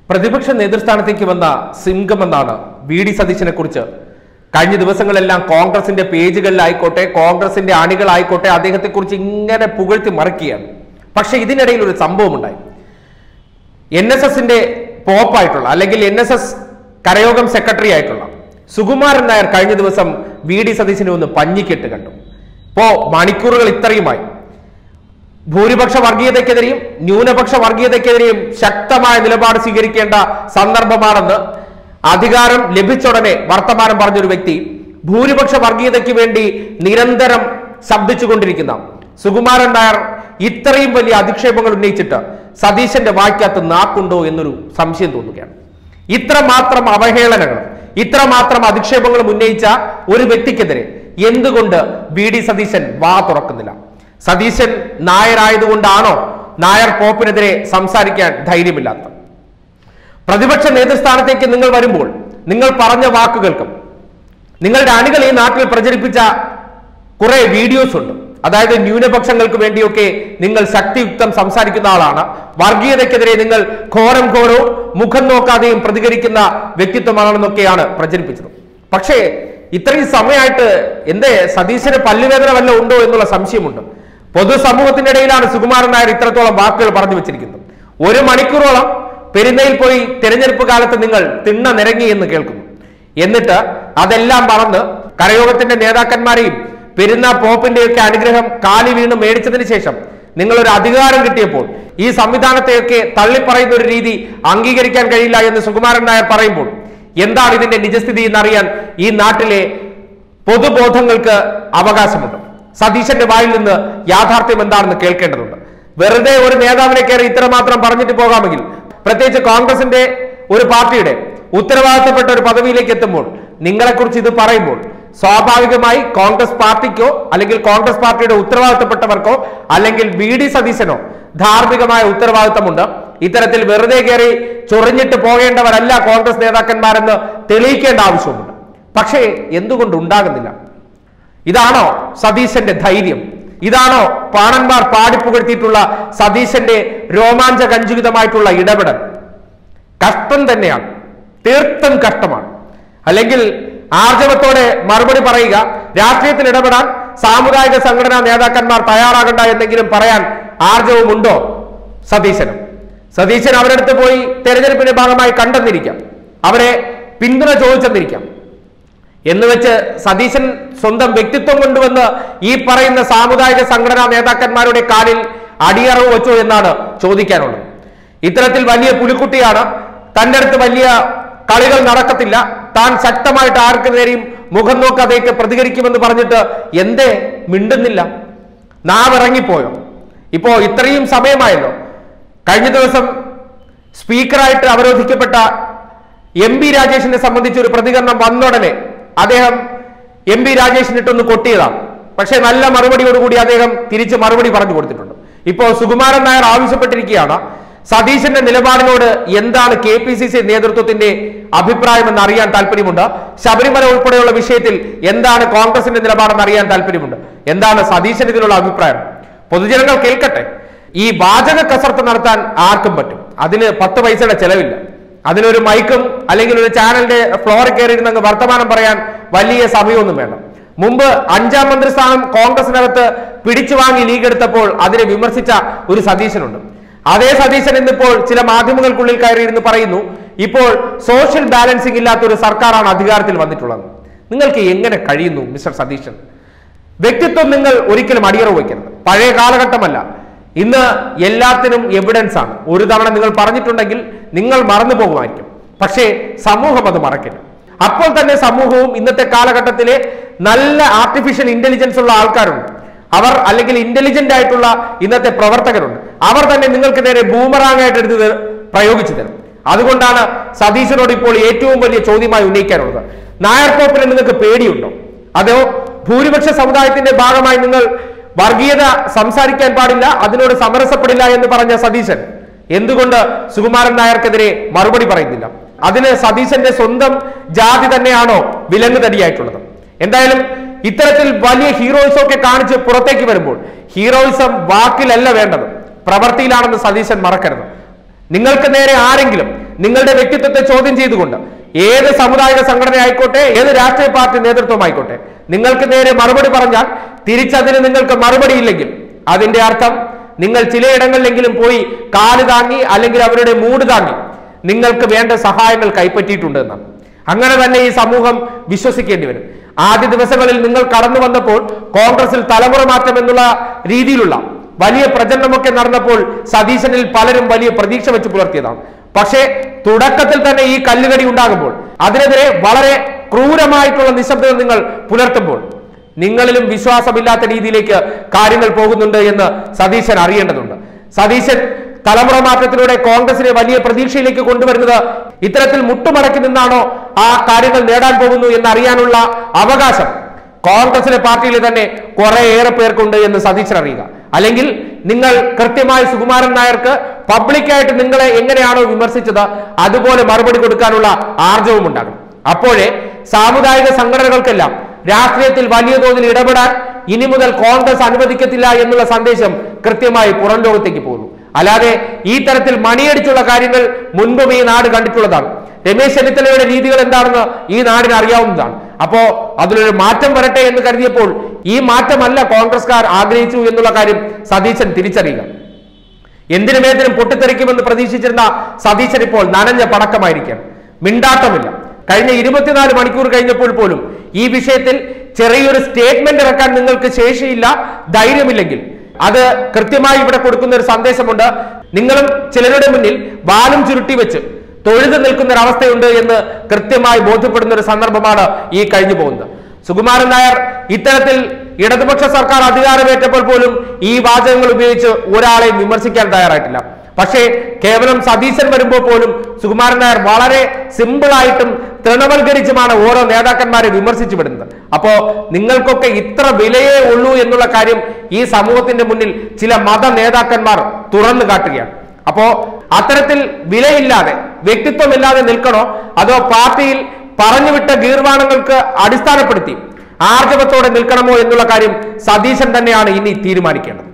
പ്രതിപക്ഷ നേതൃസ്ഥാനത്തേക്ക് വന്ന സിംഗമെന്നാണ് V D സതീശനെ കുറിച്ച് കഴിഞ്ഞ ദിവസങ്ങളെല്ലാം കോൺഗ്രസിന്റെ പേജുകളിലായിക്കോട്ടെ കോൺഗ്രസിന്റെ അണികളായിക്കോട്ടെ അദ്ദേഹത്തെക്കുറിച്ച് ഇങ്ങനെ പുകഴ്ത്തി മറിക്കുകയാണ് പക്ഷെ ഇതിനിടയിൽ ഒരു സംഭവമുണ്ടായി എൻ എസ് എസിന്റെ പോപ്പായിട്ടുള്ള അല്ലെങ്കിൽ എൻ എസ് എസ് കരയോഗം സെക്രട്ടറി ആയിട്ടുള്ള സുകുമാരൻ നായർ കഴിഞ്ഞ ദിവസം വി ഡി സതീശനെ ഒന്ന് പഞ്ഞിക്കെട്ട് കണ്ടു ഇപ്പോ മണിക്കൂറുകൾ ഇത്രയുമായി ഭൂരിപക്ഷ വർഗീയതയ്ക്കെതിരെയും ന്യൂനപക്ഷ വർഗീയതയ്ക്കെതിരെയും ശക്തമായ നിലപാട് സ്വീകരിക്കേണ്ട സന്ദർഭമാണെന്ന് അധികാരം ലഭിച്ചുടനെ വർത്തമാനം പറഞ്ഞൊരു വ്യക്തി ഭൂരിപക്ഷ വർഗീയതയ്ക്ക് വേണ്ടി നിരന്തരം ശബ്ദിച്ചുകൊണ്ടിരിക്കുന്ന സുകുമാരൻ നായർ ഇത്രയും വലിയ അധിക്ഷേപങ്ങൾ ഉന്നയിച്ചിട്ട് സതീശന്റെ വായ്ക്കകത്ത് നാക്കുണ്ടോ എന്നൊരു സംശയം തോന്നുകയാണ് ഇത്രമാത്രം അവഹേളനങ്ങൾ ഇത്രമാത്രം അധിക്ഷേപങ്ങളും ഉന്നയിച്ച ഒരു വ്യക്തിക്കെതിരെ എന്തുകൊണ്ട് വി ഡി സതീശൻ വാ തുറക്കുന്നില്ല സതീശൻ നായരായതുകൊണ്ടാണോ നായർ പോപ്പിനെതിരെ സംസാരിക്കാൻ ധൈര്യമില്ലാത്ത പ്രതിപക്ഷ നേതൃസ്ഥാനത്തേക്ക് നിങ്ങൾ വരുമ്പോൾ നിങ്ങൾ പറഞ്ഞ വാക്കുകൾക്കും നിങ്ങളുടെ അണികൾ ഈ നാട്ടിൽ പ്രചരിപ്പിച്ച കുറെ വീഡിയോസ് ഉണ്ട് അതായത് ന്യൂനപക്ഷങ്ങൾക്ക് വേണ്ടിയൊക്കെ നിങ്ങൾ ശക്തിയുക്തം സംസാരിക്കുന്ന ആളാണ് വർഗീയതയ്ക്കെതിരെ നിങ്ങൾ ഘോരം ഘോരവും മുഖം നോക്കാതെയും പ്രതികരിക്കുന്ന വ്യക്തിത്വമാണെന്നൊക്കെയാണ് പ്രചരിപ്പിച്ചത് പക്ഷേ ഇത്രയും സമയമായിട്ട് എന്തേ സതീശന് പല്ലുവേദന വല്ല ഉണ്ടോ എന്നുള്ള സംശയമുണ്ട് പൊതുസമൂഹത്തിന്റെ ഇടയിലാണ് സുകുമാരൻ നായർ ഇത്രത്തോളം വാക്കുകൾ പറഞ്ഞു വെച്ചിരിക്കുന്നത് ഒരു മണിക്കൂറോളം പെരുന്നയിൽ പോയി തെരഞ്ഞെടുപ്പ് കാലത്ത് നിങ്ങൾ തിണ്ണ നിരങ്ങി എന്ന് കേൾക്കുന്നു എന്നിട്ട് അതെല്ലാം മറന്ന് കരയോഗത്തിന്റെ നേതാക്കന്മാരെയും പെരുന്ന പോപ്പിന്റെയൊക്കെ അനുഗ്രഹം കാലി വീണ് മേടിച്ചതിന് ശേഷം നിങ്ങൾ ഒരു അധികാരം കിട്ടിയപ്പോൾ ഈ സംവിധാനത്തെയൊക്കെ തള്ളിപ്പറയുന്ന ഒരു രീതി അംഗീകരിക്കാൻ കഴിയില്ല എന്ന് സുകുമാരൻ നായർ പറയുമ്പോൾ എന്താണ് ഇതിന്റെ നിജസ്ഥിതി എന്നറിയാൻ ഈ നാട്ടിലെ പൊതുബോധങ്ങൾക്ക് അവകാശമുണ്ട് സതീശന്റെ വായിൽ നിന്ന് യാഥാർത്ഥ്യം എന്താണെന്ന് കേൾക്കേണ്ടതുണ്ട് വെറുതെ ഒരു നേതാവിനെ കയറി ഇത്രമാത്രം പറഞ്ഞിട്ട് പോകാമെങ്കിൽ പ്രത്യേകിച്ച് കോൺഗ്രസിന്റെ ഒരു പാർട്ടിയുടെ ഉത്തരവാദിത്തപ്പെട്ട ഒരു പദവിയിലേക്ക് എത്തുമ്പോൾ നിങ്ങളെക്കുറിച്ച് ഇത് പറയുമ്പോൾ സ്വാഭാവികമായി കോൺഗ്രസ് പാർട്ടിക്കോ അല്ലെങ്കിൽ കോൺഗ്രസ് പാർട്ടിയുടെ ഉത്തരവാദിത്തപ്പെട്ടവർക്കോ അല്ലെങ്കിൽ വി ഡി സതീശനോ ധാർമ്മികമായ ഉത്തരവാദിത്തമുണ്ട് ഇത്തരത്തിൽ വെറുതെ കയറി ചൊറിഞ്ഞിട്ട് പോകേണ്ടവരല്ല കോൺഗ്രസ് നേതാക്കന്മാരെന്ന് തെളിയിക്കേണ്ട ആവശ്യമുണ്ട് പക്ഷേ എന്തുകൊണ്ട് ഉണ്ടാകുന്നില്ല ഇതാണോ സതീശന്റെ ധൈര്യം ഇതാണോ പാണന്മാർ പാടിപ്പുകഴ്ത്തിയിട്ടുള്ള സതീശന്റെ രോമാഞ്ചകഞ്ചുരിതമായിട്ടുള്ള ഇടപെടൽ കഷ്ടം തന്നെയാണ് തീർത്തും കഷ്ടമാണ് അല്ലെങ്കിൽ ആർജവത്തോടെ മറുപടി പറയുക രാഷ്ട്രീയത്തിൽ ഇടപെടാൻ സാമുദായിക സംഘടനാ നേതാക്കന്മാർ തയ്യാറാകണ്ട എന്തെങ്കിലും പറയാൻ ആർജവമുണ്ടോ സതീശനും സതീശൻ അവരടുത്ത് പോയി തെരഞ്ഞെടുപ്പിന്റെ ഭാഗമായി കണ്ടെന്നിരിക്കാം അവരെ പിന്തുണ ചോദിച്ചെന്നിരിക്കാം എന്ന് വെച്ച് സതീശൻ സ്വന്തം വ്യക്തിത്വം കൊണ്ടുവന്ന് ഈ പറയുന്ന സാമുദായിക സംഘടനാ നേതാക്കന്മാരുടെ കാലിൽ അടിയറവ് വെച്ചോ എന്നാണ് ചോദിക്കാനുള്ളത് ഇത്തരത്തിൽ വലിയ പുലിക്കുട്ടിയാണ് തന്റെ അടുത്ത് വലിയ കളികൾ നടക്കത്തില്ല താൻ ശക്തമായിട്ട് ആർക്ക് നേരെയും മുഖം നോക്കാതെയൊക്കെ പ്രതികരിക്കുമെന്ന് പറഞ്ഞിട്ട് എന്തേ മിണ്ടുന്നില്ല നാവിറങ്ങിപ്പോയോ ഇപ്പോ ഇത്രയും സമയമായല്ലോ കഴിഞ്ഞ ദിവസം സ്പീക്കറായിട്ട് അവരോധിക്കപ്പെട്ട എം പി രാജേഷിനെ സംബന്ധിച്ച് ഒരു പ്രതികരണം വന്നുടനെ അദ്ദേഹം എം പി രാജേഷിനിട്ടൊന്ന് കൊട്ടിയതാണ് പക്ഷേ നല്ല മറുപടിയോടുകൂടി അദ്ദേഹം തിരിച്ച് മറുപടി പറഞ്ഞു കൊടുത്തിട്ടുണ്ട് ഇപ്പോൾ സുകുമാരൻ നായർ ആവശ്യപ്പെട്ടിരിക്കുകയാണ് സതീശന്റെ നിലപാടിനോട് എന്താണ് കെ പി സി സി നേതൃത്വത്തിന്റെ അഭിപ്രായം എന്ന് അറിയാൻ താല്പര്യമുണ്ട് ശബരിമല ഉൾപ്പെടെയുള്ള വിഷയത്തിൽ എന്താണ് കോൺഗ്രസിന്റെ നിലപാടെന്ന് അറിയാൻ താല്പര്യമുണ്ട് എന്താണ് സതീശന് ഇതിനുള്ള അഭിപ്രായം പൊതുജനങ്ങൾ കേൾക്കട്ടെ ഈ വാചക കസർത്ത് നടത്താൻ ആർക്കും പറ്റും അതിന് പത്ത് പൈസയുടെ ചെലവില്ല അതിനൊരു മൈക്കും അല്ലെങ്കിൽ ഒരു ചാനലിന്റെ ഫ്ലോറിൽ കയറിയിരുന്ന് അങ്ങ് വർത്തമാനം പറയാൻ വലിയ സമയമൊന്നും വേണ്ട മുമ്പ് അഞ്ചാം മന്ത്രിസ്ഥാനം കോൺഗ്രസിനകത്ത് പിടിച്ചു വാങ്ങി ലീഗ് എടുത്തപ്പോൾ അതിനെ വിമർശിച്ച ഒരു സതീശനുണ്ട് അതേ സതീശൻ ഇന്നിപ്പോൾ ചില മാധ്യമങ്ങൾക്കുള്ളിൽ കയറിയിരുന്ന് പറയുന്നു ഇപ്പോൾ സോഷ്യൽ ബാലൻസിംഗ് ഇല്ലാത്ത ഒരു സർക്കാരാണ് അധികാരത്തിൽ വന്നിട്ടുള്ളത് നിങ്ങൾക്ക് എങ്ങനെ കഴിയുന്നു മിസ്റ്റർ സതീശൻ വ്യക്തിത്വം നിങ്ങൾ ഒരിക്കലും അടിയറവ് വയ്ക്കരുത് പഴയ കാലഘട്ടമല്ല ഇന്ന് എല്ലാത്തിനും എവിഡൻസ് ആണ് ഒരു തവണ നിങ്ങൾ പറഞ്ഞിട്ടുണ്ടെങ്കിൽ നിങ്ങൾ മറന്നു പോകുമായിരിക്കും പക്ഷേ സമൂഹം അത് മറക്കില്ല അപ്പോൾ തന്നെ സമൂഹവും ഇന്നത്തെ കാലഘട്ടത്തിലെ നല്ല ആർട്ടിഫിഷ്യൽ ഇന്റലിജൻസ് ഉള്ള ആൾക്കാരുണ്ട് അവർ അല്ലെങ്കിൽ ഇന്റലിജന്റ് ആയിട്ടുള്ള ഇന്നത്തെ പ്രവർത്തകരുണ്ട് അവർ തന്നെ നിങ്ങൾക്ക് നേരെ ബൂമറാങ് ആയിട്ട് എടുത്ത് തരും- പ്രയോഗിച്ചു തരും അതുകൊണ്ടാണ് സതീശനോട് ഇപ്പോൾ ഏറ്റവും വലിയ ചോദ്യമായി ഉന്നയിക്കാനുള്ളത് നായർ പോപ്പിനെ നിങ്ങൾക്ക് പേടിയുണ്ടോ അതോ ഭൂരിപക്ഷ സമുദായത്തിന്റെ ഭാഗമായി നിങ്ങൾ വർഗീയത സംസാരിക്കാൻ പാടില്ല അതിനോട് സമരസപ്പെടില്ല എന്ന് പറഞ്ഞ സതീശൻ എന്തുകൊണ്ട് സുകുമാരൻ നായർക്കെതിരെ മറുപടി പറയുന്നില്ല അതിന് സതീശന്റെ സ്വന്തം ജാതി തന്നെയാണോ വിലങ്ങ് തടിയായിട്ടുള്ളത് എന്തായാലും ഇത്തരത്തിൽ വലിയ ഹീറോയിസം ഒക്കെ കാണിച്ച് പുറത്തേക്ക് വരുമ്പോൾ ഹീറോയിസം വാക്കിലല്ല വേണ്ടത് പ്രവൃത്തിയിലാണെന്ന് സതീശൻ മറക്കരുത് നിങ്ങൾക്ക് നേരെ ആരെങ്കിലും നിങ്ങളുടെ വ്യക്തിത്വത്തെ ചോദ്യം ചെയ്തുകൊണ്ട് ഏത് സമുദായിക സംഘടന ആയിക്കോട്ടെ ഏത് രാഷ്ട്രീയ പാർട്ടി നേതൃത്വം ആയിക്കോട്ടെ നിങ്ങൾക്ക് നേരെ മറുപടി പറഞ്ഞാൽ തിരിച്ചതിന് നിങ്ങൾക്ക് മറുപടി ഇല്ലെങ്കിൽ അതിന്റെ അർത്ഥം നിങ്ങൾ ചിലയിടങ്ങളിലെങ്കിലും പോയി കാല് താങ്ങി അല്ലെങ്കിൽ അവരുടെ മൂട് താങ്ങി നിങ്ങൾക്ക് വേണ്ട സഹായങ്ങൾ കൈപ്പറ്റിയിട്ടുണ്ട് എന്നാണ് അങ്ങനെ തന്നെ ഈ സമൂഹം വിശ്വസിക്കേണ്ടി വരും ആദ്യ ദിവസങ്ങളിൽ നിങ്ങൾ കടന്നു വന്നപ്പോൾ കോൺഗ്രസിൽ തലമുറ മാറ്റം എന്നുള്ള രീതിയിലുള്ള വലിയ പ്രചരണമൊക്കെ നടന്നപ്പോൾ സതീശനിൽ പലരും വലിയ പ്രതീക്ഷ വെച്ച് പുലർത്തിയതാണ് പക്ഷേ തുടക്കത്തിൽ തന്നെ ഈ കല്ലുകടി ഉണ്ടാകുമ്പോൾ അതിനെതിരെ വളരെ ക്രൂരമായിട്ടുള്ള നിശബ്ദത നിങ്ങൾ പുലർത്തുമ്പോൾ നിങ്ങളിലും വിശ്വാസമില്ലാത്ത രീതിയിലേക്ക് കാര്യങ്ങൾ പോകുന്നുണ്ട് എന്ന് സതീശൻ അറിയേണ്ടതുണ്ട് സതീശൻ തലമുറ മാറ്റത്തിലൂടെ കോൺഗ്രസിനെ വലിയ പ്രതീക്ഷയിലേക്ക് കൊണ്ടുവരുന്നത് ഇത്തരത്തിൽ മുട്ടുമടക്കി നിന്നാണോ ആ കാര്യങ്ങൾ നേടാൻ പോകുന്നു എന്നറിയാനുള്ള അവകാശം കോൺഗ്രസിലെ പാർട്ടിയിൽ തന്നെ കുറെ ഏറെ പേർക്കുണ്ട് എന്ന് സതീശൻ അറിയുക അല്ലെങ്കിൽ നിങ്ങൾ കൃത്യമായി സുകുമാരൻ നായർക്ക് പബ്ലിക്കായിട്ട് നിങ്ങളെ എങ്ങനെയാണോ വിമർശിച്ചത് അതുപോലെ മറുപടി കൊടുക്കാനുള്ള ആർജവും ഉണ്ടാകണം അപ്പോഴേ സാമുദായിക സംഘടനകൾക്കെല്ലാം രാഷ്ട്രീയത്തിൽ വലിയ തോതിൽ ഇടപെടാൻ ഇനി മുതൽ കോൺഗ്രസ് അനുവദിക്കത്തില്ല എന്നുള്ള സന്ദേശം കൃത്യമായി പുറം ലോകത്തേക്ക് പോകുന്നു അല്ലാതെ ഈ തരത്തിൽ മണിയടിച്ചുള്ള കാര്യങ്ങൾ മുൻപും ഈ നാട് കണ്ടിട്ടുള്ളതാണ് രമേശ് ചെന്നിത്തലയുടെ രീതികൾ എന്താണെന്ന് ഈ നാടിന് അറിയാവുന്നതാണ് അപ്പോ അതിലൊരു മാറ്റം വരട്ടെ എന്ന് കരുതിയപ്പോൾ ഈ മാറ്റമല്ല കോൺഗ്രസ്കാർ ആഗ്രഹിച്ചു എന്നുള്ള കാര്യം സതീശൻ തിരിച്ചറിയുക എന്തിനും ഏതിനും പൊട്ടിത്തെറിക്കുമെന്ന് പ്രതീക്ഷിച്ചിരുന്ന സതീശൻ ഇപ്പോൾ നനഞ്ഞ പടക്കമായിരിക്കാം മിണ്ടാട്ടമില്ല കഴിഞ്ഞ ഇരുപത്തിനാല് മണിക്കൂർ കഴിഞ്ഞപ്പോൾ പോലും ഈ വിഷയത്തിൽ ചെറിയൊരു സ്റ്റേറ്റ്മെന്റ് ഇറക്കാൻ നിങ്ങൾക്ക് ശേഷിയില്ല ധൈര്യമില്ലെങ്കിൽ അത് കൃത്യമായി ഇവിടെ കൊടുക്കുന്ന ഒരു സന്ദേശമുണ്ട് നിങ്ങളും ചിലരുടെ മുന്നിൽ വാലും ചുരുട്ടി വെച്ച് തൊഴുതു നിൽക്കുന്ന ഒരു അവസ്ഥയുണ്ട് എന്ന് കൃത്യമായി ബോധ്യപ്പെടുന്ന ഒരു സന്ദർഭമാണ് ഈ കഴിഞ്ഞു പോകുന്നത് സുകുമാരൻ നായർ ഇത്തരത്തിൽ ഇടതുപക്ഷ സർക്കാർ അധികാരമേറ്റപ്പോൾ പോലും ഈ വാചകങ്ങൾ ഉപയോഗിച്ച് ഒരാളെയും വിമർശിക്കാൻ തയ്യാറായിട്ടില്ല പക്ഷേ കേവലം സതീശൻ വരുമ്പോൾ പോലും സുകുമാരൻ നായർ വളരെ സിമ്പിളായിട്ടും തൃണവൽക്കരിച്ചുമാണ് ഓരോ നേതാക്കന്മാരെ വിമർശിച്ചു വിടുന്നത് അപ്പോ നിങ്ങൾക്കൊക്കെ ഇത്ര വിലയേ ഉള്ളൂ എന്നുള്ള കാര്യം ഈ സമൂഹത്തിന്റെ മുന്നിൽ ചില മത നേതാക്കന്മാർ തുറന്നു കാട്ടുകയാണ് അപ്പോ അത്തരത്തിൽ വിലയില്ലാതെ വ്യക്തിത്വമില്ലാതെ നിൽക്കണോ അതോ പാർട്ടിയിൽ പറഞ്ഞുവിട്ട ഗീർവാണങ്ങൾക്ക് അടിസ്ഥാനപ്പെടുത്തി ആർജവത്തോടെ നിൽക്കണമോ എന്നുള്ള കാര്യം സതീശൻ തന്നെയാണ് ഇനി തീരുമാനിക്കേണ്ടത്